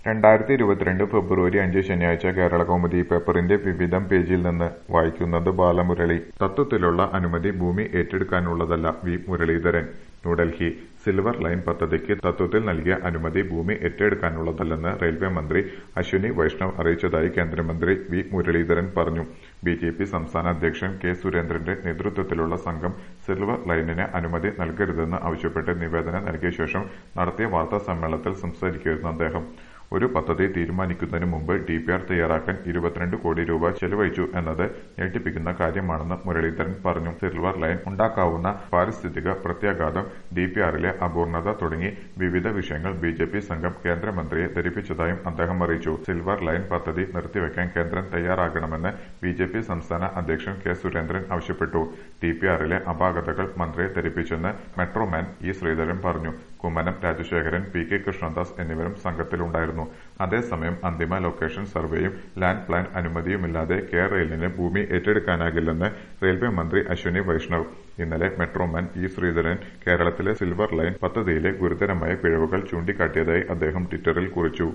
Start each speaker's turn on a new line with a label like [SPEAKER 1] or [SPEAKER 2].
[SPEAKER 1] രണ്ടായിരത്തി ഇരുപത്തിരണ്ട് ഫെബ്രുവരി അഞ്ച് ശനിയാഴ്ച കേരളകൗമുദി പേപ്പറിന്റെ വിവിധം പേജിൽ നിന്ന് വായിക്കുന്നത് ബാലമുരളി തത്വത്തിലുള്ള അനുമതി ഭൂമി ഏറ്റെടുക്കാനുള്ളതല്ല V Muraleedharan New Delhi silver line പദ്ധതിക്ക് തത്വത്തിൽ നൽകിയ അനുമതി ഭൂമി ഏറ്റെടുക്കാനുള്ളതല്ലെന്ന് റെയിൽവേ മന്ത്രി അശ്വിനി വൈഷ്ണവ് അറിയിച്ചതായി കേന്ദ്രമന്ത്രി വി മുരളീധരൻ പറഞ്ഞു ബിജെപി സംസ്ഥാന അധ്യക്ഷൻ കെ സുരേന്ദ്രന്റെ നേതൃത്വത്തിലുള്ള സംഘം സിൽവർ ലൈനിന് അനുമതി നൽകരുതെന്ന് ആവശ്യപ്പെട്ട് നിവേദനം നൽകിയ ശേഷം നടത്തിയ വാർത്താ സമ്മേളനത്തിൽ സംസാരിക്കുകയായിരുന്നു അദ്ദേഹം ഒരു പദ്ധതി തീരുമാനിക്കുന്നതിന് മുമ്പ് ഡിപിആർ തയ്യാറാക്കാൻ ഇരുപത്തിരണ്ട് കോടി രൂപ ചെലവഴിച്ചു എന്നത് ഞെട്ടിപ്പിക്കുന്ന കാര്യമാണെന്ന് മുരളീധരൻ പറഞ്ഞു സിൽവർ ലൈൻ ഉണ്ടാക്കാവുന്ന പാരിസ്ഥിതിക പ്രത്യാഘാതം ഡിപിആറിലെ അപൂർണത തുടങ്ങി വിവിധ വിഷയങ്ങൾ ബിജെപി സംഘം കേന്ദ്രമന്ത്രിയെ ധരിപ്പിച്ചതായും അദ്ദേഹം അറിയിച്ചു സിൽവർ ലൈൻ പദ്ധതി നിർത്തിവെക്കാൻ കേന്ദ്രം തയ്യാറാകണമെന്ന് ബിജെപി സംസ്ഥാന അധ്യക്ഷൻ കെ സുരേന്ദ്രൻ ആവശ്യപ്പെട്ടു ഡിപിആറിലെ അപാകതകൾ മന്ത്രിയെ ധരിപ്പിച്ചെന്ന് മെട്രോമാൻ ഇ ശ്രീധരൻ പറഞ്ഞു കുമ്മനം രാജശേഖരൻ പി കെ കൃഷ്ണദാസ് എന്നിവരും സംഘത്തിലുണ്ടായിരുന്നു അതേസമയം അന്തിമ ലൊക്കേഷൻ സർവേയും ലാൻഡ് പ്ലാൻ അനുമതിയുമില്ലാതെ കെ റെയിലിന് ഭൂമി ഏറ്റെടുക്കാനാകില്ലെന്ന് റെയിൽവേ മന്ത്രി അശ്വിനി വൈഷ്ണവ് ഇന്നലെ മെട്രോമാൻ ഇ ശ്രീധരൻ കേരളത്തിലെ സിൽവർ ലൈൻ പദ്ധതിയിലെ ഗുരുതരമായ പിഴവുകൾ ചൂണ്ടിക്കാട്ടിയതായി അദ്ദേഹം ട്വിറ്ററിൽ കുറിച്ചു